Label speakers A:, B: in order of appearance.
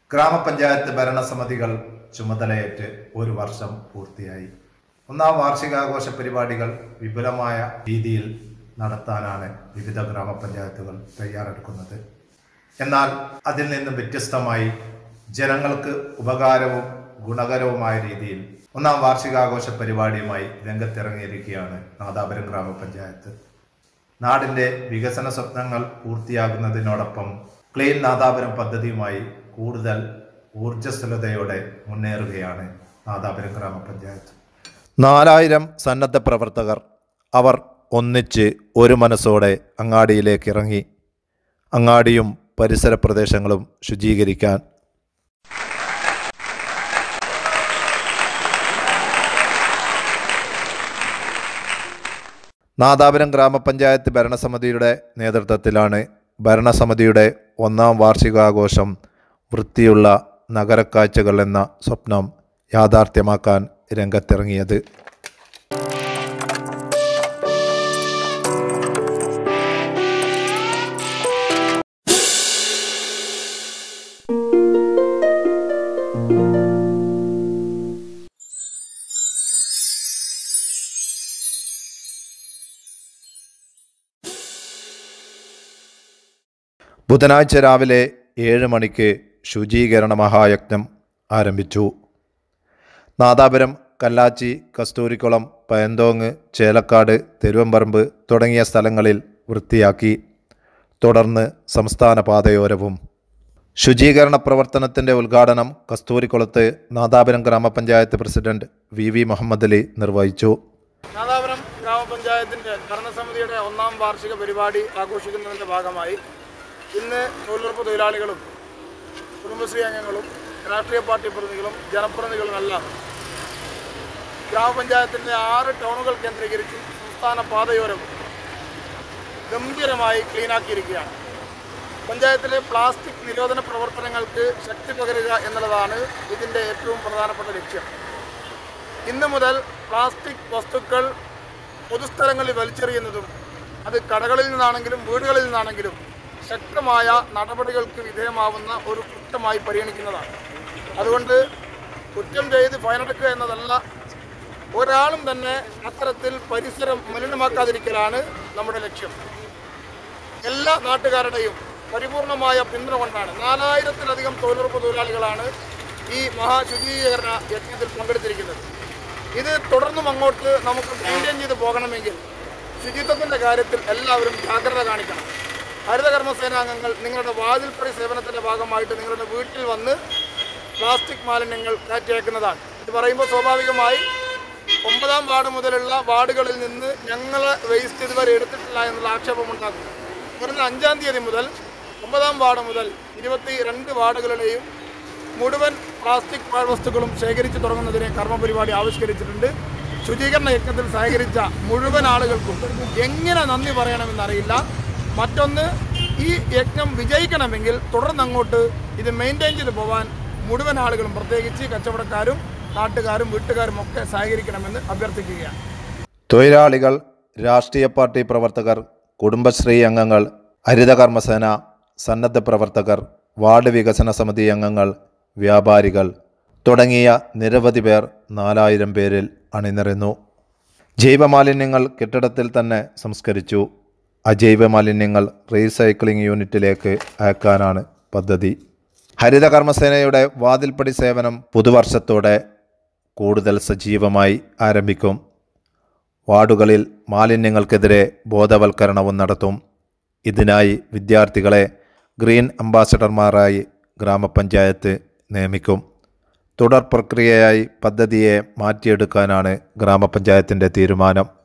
A: ഗ്രാമപഞ്ചായത്ത് ഭരണസമിതികൾ ചുമതലയേറ്റ് ഒരു വർഷം പൂർത്തിയായി ഒന്നാം വാർഷികാഘോഷ പരിപാടികൾ വിപുലമായ രീതിയിൽ നടത്താനാണ് വിവിധ ഗ്രാമപഞ്ചായത്തുകൾ തയ്യാറെടുക്കുന്നത് എന്നാൽ അതിൽ നിന്നും വ്യത്യസ്തമായി ജനങ്ങൾക്ക് ഉപകാരവും ഗുണകരവുമായ രീതിയിൽ ഒന്നാം വാർഷികാഘോഷ പരിപാടിയുമായി രംഗത്തിറങ്ങിയിരിക്കുകയാണ് നാദാപുരം ഗ്രാമപഞ്ചായത്ത് നാടിന്റെ വികസന സ്വപ്നങ്ങൾ പൂർത്തിയാകുന്നതിനോടൊപ്പം ക്ലീൻ നാദാപുരം പദ്ധതിയുമായി കൂടുതൽ ഊർജ്ജസ്വലതയോടെ മുന്നേറുകയാണ് നാദാപുരം ഗ്രാമപഞ്ചായത്ത് നാലായിരം സന്നദ്ധ പ്രവർത്തകർ അവർ ഒന്നിച്ച് ഒരു മനസ്സോടെ അങ്ങാടിയിലേക്ക് ഇറങ്ങി അങ്ങാടിയും പരിസര പ്രദേശങ്ങളും ശുചീകരിക്കാൻ നാദാപുരം ഗ്രാമപഞ്ചായത്ത് ഭരണസമിതിയുടെ നേതൃത്വത്തിലാണ് ഭരണസമിതിയുടെ ഒന്നാം വാർഷികാഘോഷം വൃത്തിയുള്ള നഗരക്കാഴ്ചകൾ എന്ന സ്വപ്നം യാഥാർത്ഥ്യമാക്കാൻ രംഗത്തിറങ്ങിയത് ബുധനാഴ്ച രാവിലെ ഏഴ് മണിക്ക് ശുചീകരണ മഹായജ്ഞം ആരംഭിച്ചു നാദാപുരം കല്ലാച്ചി കസ്തൂരിക്കുളം പയന്തോങ്ങ് ചേലക്കാട് തെരുവമ്പറമ്പ് തുടങ്ങിയ സ്ഥലങ്ങളിൽ വൃത്തിയാക്കി തുടർന്ന് സംസ്ഥാന പാതയോരവും ശുചീകരണ പ്രവർത്തനത്തിന്റെ ഉദ്ഘാടനം കസ്തൂരിക്കുളത്ത് Nadapuram grama panchayat president V V Muhammad Ali നിർവഹിച്ചു
B: നാദാപുരം ഗ്രാമപഞ്ചായത്തിൻ്റെ ഭരണസമിതിയുടെ ഒന്നാം വാർഷിക പരിപാടി ആഘോഷിക്കുന്നതിൻ്റെ ഭാഗമായി ഇന്ന് തൊഴിലുറപ്പ് തൊഴിലാളികളും കുടുംബശ്രീ അംഗങ്ങളും രാഷ്ട്രീയ പാർട്ടി പ്രതിനിധികളും ജനപ്രതിനിധികളുമെല്ലാം ഗ്രാമപഞ്ചായത്തിൻ്റെ ആറ് ടൗണുകൾ കേന്ദ്രീകരിച്ച് സംസ്ഥാന പാതയോരം ഗംഭീരമായി ക്ലീനാക്കിയിരിക്കുകയാണ് പഞ്ചായത്തിലെ പ്ലാസ്റ്റിക് നിരോധന പ്രവർത്തനങ്ങൾക്ക് ശക്തി പകരുക എന്നുള്ളതാണ് ഇതിൻ്റെ ഏറ്റവും പ്രധാനപ്പെട്ട ലക്ഷ്യം ഇന്ന് മുതൽ പ്ലാസ്റ്റിക് വസ്തുക്കൾ പൊതുസ്ഥലങ്ങളിൽ വലിച്ചെറിയുന്നതും അത് കടകളിൽ നിന്നാണെങ്കിലും വീടുകളിൽ നിന്നാണെങ്കിലും ശക്തമായ നടപടികൾക്ക് വിധേയമാവുന്ന ഒരു കുറ്റമായി പരിഗണിക്കുന്നതാണ് അതുകൊണ്ട് കുറ്റം ചെയ്ത് ഫൈനടക്കുക എന്നതല്ല ഒരാളും തന്നെ അത്തരത്തിൽ പരിസരം മലിനമാക്കാതിരിക്കലാണ് നമ്മുടെ ലക്ഷ്യം എല്ലാ നാട്ടുകാരുടെയും പരിപൂർണമായ പിന്തുണ കൊണ്ടാണ് നാലായിരത്തിലധികം തൊഴിലുറപ്പ് തൊഴിലാളികളാണ് ഈ മഹാശുചീകരണ യജ്ഞത്തിൽ പങ്കെടുത്തിരിക്കുന്നത് ഇത് തുടർന്നും അങ്ങോട്ട് നമുക്ക് മെയിൻറ്റെയിൻ ചെയ്ത് പോകണമെങ്കിൽ ശുചിത്വത്തിൻ്റെ കാര്യത്തിൽ എല്ലാവരും ജാഗ്രത കാണിക്കണം ഹരിതകർമ്മസേനാംഗങ്ങൾ നിങ്ങളുടെ വാതിൽപ്പടി സേവനത്തിൻ്റെ ഭാഗമായിട്ട് നിങ്ങളുടെ വീട്ടിൽ വന്ന് പ്ലാസ്റ്റിക് മാലിന്യങ്ങൾ കയറ്റിയേക്കുന്നതാണ് ഇത് പറയുമ്പോൾ സ്വാഭാവികമായി ഒമ്പതാം വാർഡ് മുതലുള്ള വാർഡുകളിൽ നിന്ന് ഞങ്ങൾ വേസ്റ്റ് ഇതുവരെ എടുത്തിട്ടില്ല എന്നുള്ള ആക്ഷേപമുണ്ടാകും വരുന്ന അഞ്ചാം തീയതി മുതൽ ഒമ്പതാം വാർഡ് മുതൽ ഇരുപത്തി രണ്ട് വാർഡുകളിലെയും മുഴുവൻ പ്ലാസ്റ്റിക് പാഴ്വസ്തുക്കളും ശേഖരിച്ചു തുടങ്ങുന്നതിന് കർമ്മപരിപാടി ആവിഷ്കരിച്ചിട്ടുണ്ട് ശുചീകരണ യജ്ഞത്തിൽ സഹകരിച്ച മുഴുവൻ ആളുകൾക്കും എങ്ങനെ നന്ദി പറയണമെന്നറിയില്ല മറ്റൊന്ന് ഈ യജ്ഞം വിജയിക്കണമെങ്കിൽ തുടർന്ന് അങ്ങോട്ട് ഇത് മെയിൻറ്റെയിൻ ചെയ്ത് പോകാൻ മുഴുവൻ ആളുകളും പ്രത്യേകിച്ച് കച്ചവടക്കാരും നാട്ടുകാരും വീട്ടുകാരും ഒക്കെ സഹകരിക്കണമെന്ന് അഭ്യർത്ഥിക്കുകയാണ്
A: തൊഴിലാളികൾ രാഷ്ട്രീയ പാർട്ടി പ്രവർത്തകർ കുടുംബശ്രീ അംഗങ്ങൾ ഹരിതകർമ്മസേന സന്നദ്ധ പ്രവർത്തകർ വാർഡ് വികസന സമിതി അംഗങ്ങൾ വ്യാപാരികൾ തുടങ്ങിയ നിരവധി പേർ നാലായിരം പേരിൽ അണിനിരന്നു ജൈവമാലിന്യങ്ങൾ കെട്ടിടത്തിൽ തന്നെ സംസ്കരിച്ചു അജൈവ മാലിന്യങ്ങൾ റീസൈക്ലിംഗ് യൂണിറ്റിലേക്ക് അയക്കാനാണ് പദ്ധതി ഹരിതകർമ്മസേനയുടെ വാതിൽപ്പടി സേവനം പുതുവർഷത്തോടെ കൂടുതൽ സജീവമായി ആരംഭിക്കും വാർഡുകളിൽ മാലിന്യങ്ങൾക്കെതിരെ ബോധവൽക്കരണവും നടത്തും ഇതിനായി വിദ്യാർത്ഥികളെ ഗ്രീൻ അംബാസഡർമാരായി ഗ്രാമപഞ്ചായത്ത് നിയമിക്കും തുടർ പ്രക്രിയയായി പദ്ധതിയെ മാറ്റിയെടുക്കാനാണ് ഗ്രാമപഞ്ചായത്തിൻ്റെ തീരുമാനം